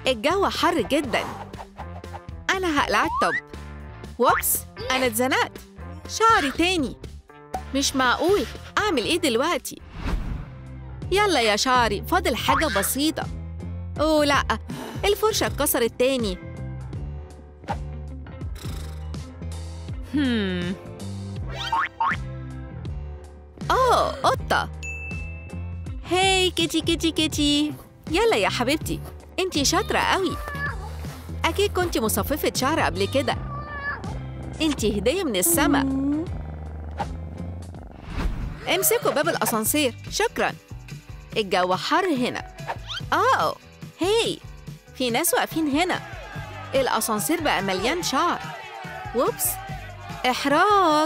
الجو حر جدا أنا هقلع الطب ووبس أنا اتزنقت شعري تاني مش معقول أعمل إيه دلوقتي يلا يا شعري فاضل حاجة بسيطة أوه لأ الفرشة اتكسرت تاني Hmm. أوه قطة هاي كيتي كيتي كيتي يلا يا حبيبتي انتي شاطرة قوي أكيد كنتي مصففة شعر قبل كده انتي هدية من السما امسكوا باب الأسانسير شكرا الجو حر هنا أوه هاي في ناس واقفين هنا الأسانسير بقى مليان شعر ووبس إحراج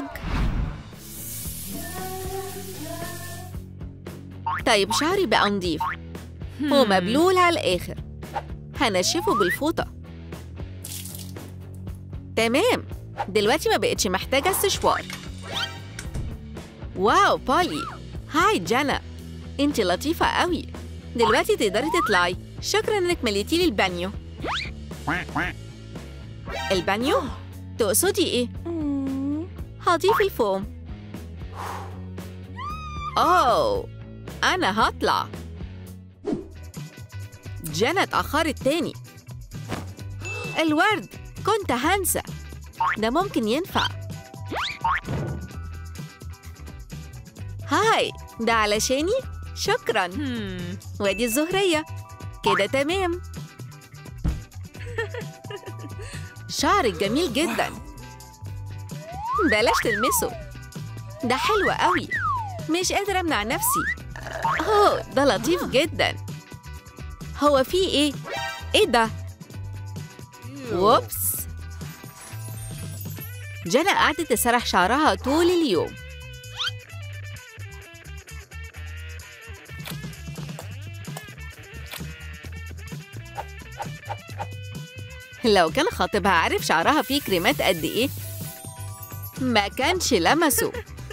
طيب شعري بقى نضيف ومبلول على الآخر هنشفه بالفوطة تمام دلوقتي ما بقتش محتاجة استشوار واو بولي هاي جانا انتي لطيفة قوي دلوقتي تقدري تطلعي شكرا انك مليتي لي البانيو البانيو تقصدي ايه هضيف الفوم اوه انا هطلع جانا اتأخرت تاني الورد كنت هنسى ده ممكن ينفع هاي ده علشاني شكرا Hmm. وادي الزهرية كده تمام شعرك جميل جدا بلاش تلمسه ده حلو قوي مش قادرة أمنع نفسي أوه ده لطيف جدا هو في إيه؟ إيه ده؟ ووبس جنى قعدت تسرح شعرها طول اليوم لو كان خطيبها عارف شعرها فيه كريمات قد ايه ما كانش لمسه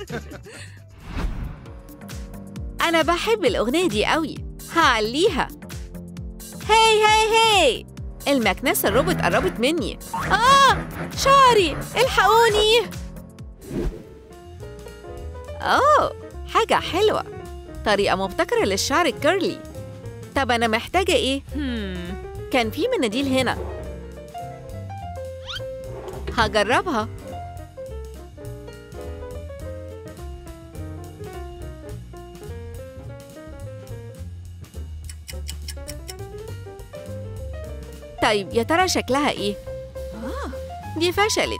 انا بحب الاغنيه دي قوي هعليها هاي هاي هاي المكنسه الروبوت قربت مني اه شعري الحقوني اوه حاجه حلوه طريقه مبتكره للشعر الكيرلي طب انا محتاجه ايه Hmm. كان في مناديل هنا هجربها طيب يا ترى شكلها ايه؟ دي فشلت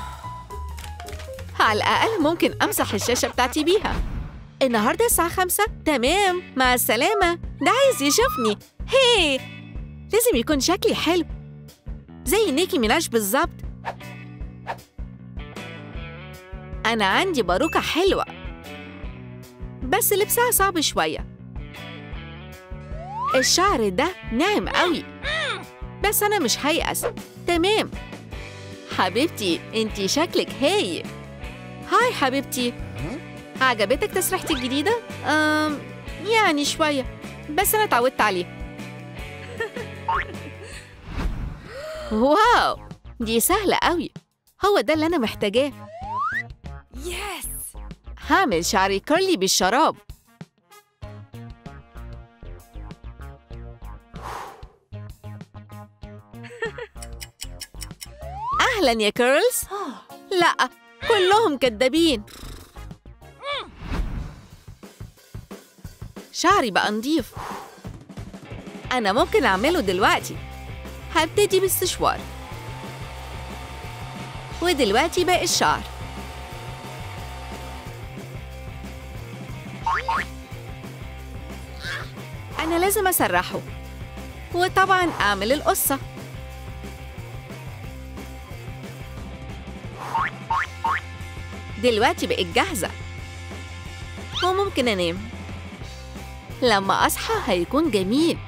على الأقل ممكن أمسح الشاشة بتاعتي بيها النهاردة الساعة خمسة تمام مع السلامة ده عايز يشوفني هي لازم يكون شكلي حلو زي نيكي ميناج بالظبط أنا عندي باروكة حلوة بس لبسها صعب شوية الشعر ده ناعم قوي بس أنا مش هيأس تمام حبيبتي انتي شكلك هاي هاي حبيبتي عجبتك تسريحتي الجديدة؟ أم يعني شوية بس أنا اتعودت عليه واو دي سهلة قوي هو ده اللي أنا محتاجاه Yes. هعمل شعري كيرلي بالشراب أهلا يا كيرلز لا كلهم كدابين شعري بقى نضيف أنا ممكن أعمله دلوقتي هبتدي بالسشوار ودلوقتي باقي الشعر أنا لازم أسرحه وطبعا أعمل القصة دلوقتي بقيت جاهزة وممكن أنام لما أصحى هيكون جميل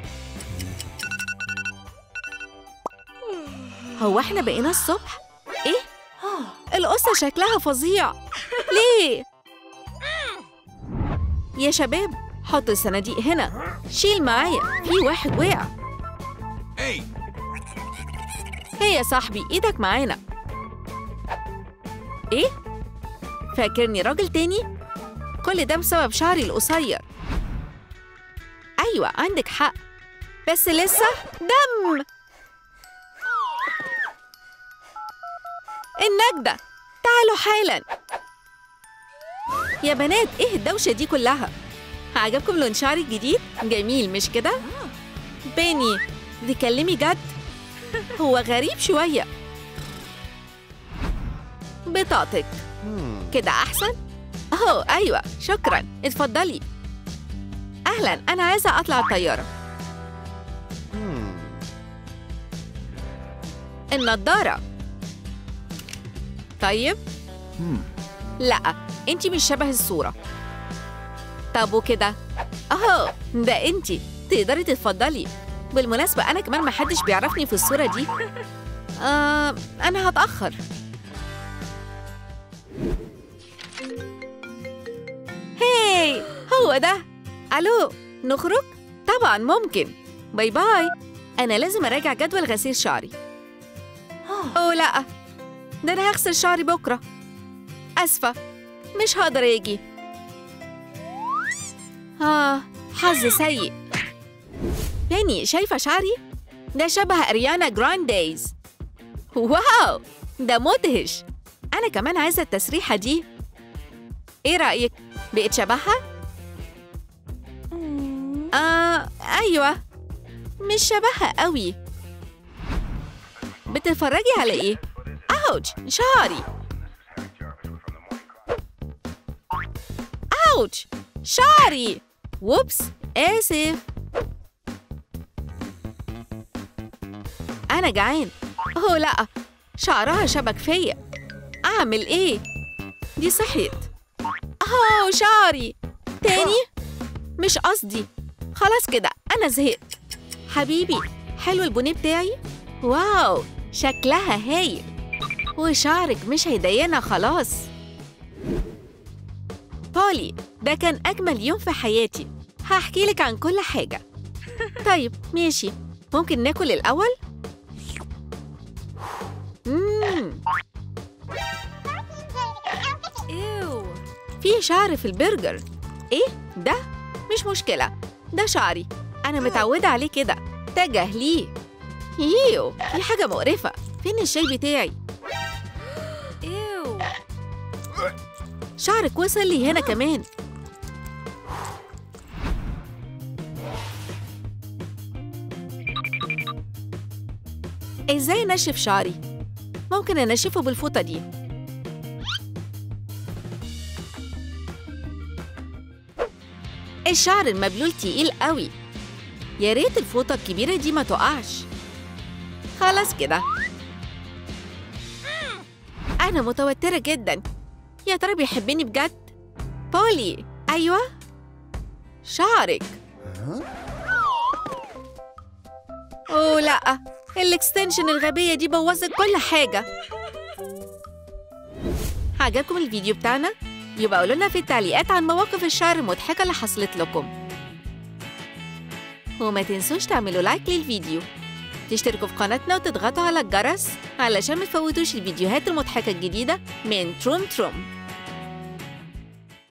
هو احنا بقينا الصبح؟ ايه؟ القصة شكلها فظيع ليه؟ يا شباب حط الصناديق هنا شيل معايا في واحد وقع Hey, هي يا صاحبي ايدك معانا ايه فاكرني راجل تاني كل ده بسبب شعري القصير ايوه عندك حق بس لسه دم النجدة تعالوا حالا يا بنات ايه الدوشة دي كلها عجبكم لون شعري الجديد جميل مش كده بيني بتكلمي جد هو غريب شوية بطاقتك كده أحسن؟ أوه أيوة شكرا اتفضلي أهلا أنا عايزة أطلع الطيارة النضارة طيب لا انتي مش شبه الصورة طب وكده اهو ده انتي تقدري تتفضلي بالمناسبة أنا كمان محدش بيعرفني في الصورة دي آه أنا هتأخر هاي هو ده ألو نخرج؟ طبعا ممكن باي باي أنا لازم أراجع جدول غسيل شعري أوه لأ ده أنا هغسل شعري بكرة أسفة مش هقدر أجي آه حظ سيء بني شايفة شعري؟ ده شبه أريانا جرانديز واو ده مدهش أنا كمان عايزة التسريحة دي إيه رأيك؟ بقت شبهها؟ آه أيوة مش شبهها قوي بتتفرجي على إيه؟ أوتش شعري أوتش شعري ووبس آسف أنا جعان أوه لأ شعرها شبك فيا أعمل إيه؟ دي صحيت أوه شعري تاني؟ مش قصدي خلاص كده أنا زهقت حبيبي حلو البونيه بتاعي؟ واو شكلها هايل وشعرك مش هيضايقنا خلاص بولي ده كان أجمل يوم في حياتي هحكي لك عن كل حاجة طيب ماشي ممكن ناكل الأول؟ مم. Ew. في شعر في البرجر ايه ده مش مشكله ده شعري انا متعوده عليه كده تجاهليه ييو دي حاجه مقرفه فين الشاي بتاعي Ew. شعرك وصل لي هنا كمان ازاي انشف شعري ممكن انشفه بالفوطه دي الشعر المبلول تقيل قوي يا ريت الفوطه الكبيره دي ما تقعش خلاص كده انا متوتره جدا يا ترى بيحبني بجد بولي ايوه شعرك اوه لا الاكستنشن الغبيه دي بوظت كل حاجه عجبكم الفيديو بتاعنا يبقى قولوا لنا في التعليقات عن مواقف الشعر المضحكه اللي حصلت لكم وما تنسوش تعملوا لايك للفيديو تشتركوا في قناتنا وتضغطوا على الجرس علشان ما تفوتوش الفيديوهات المضحكه الجديده من تروم تروم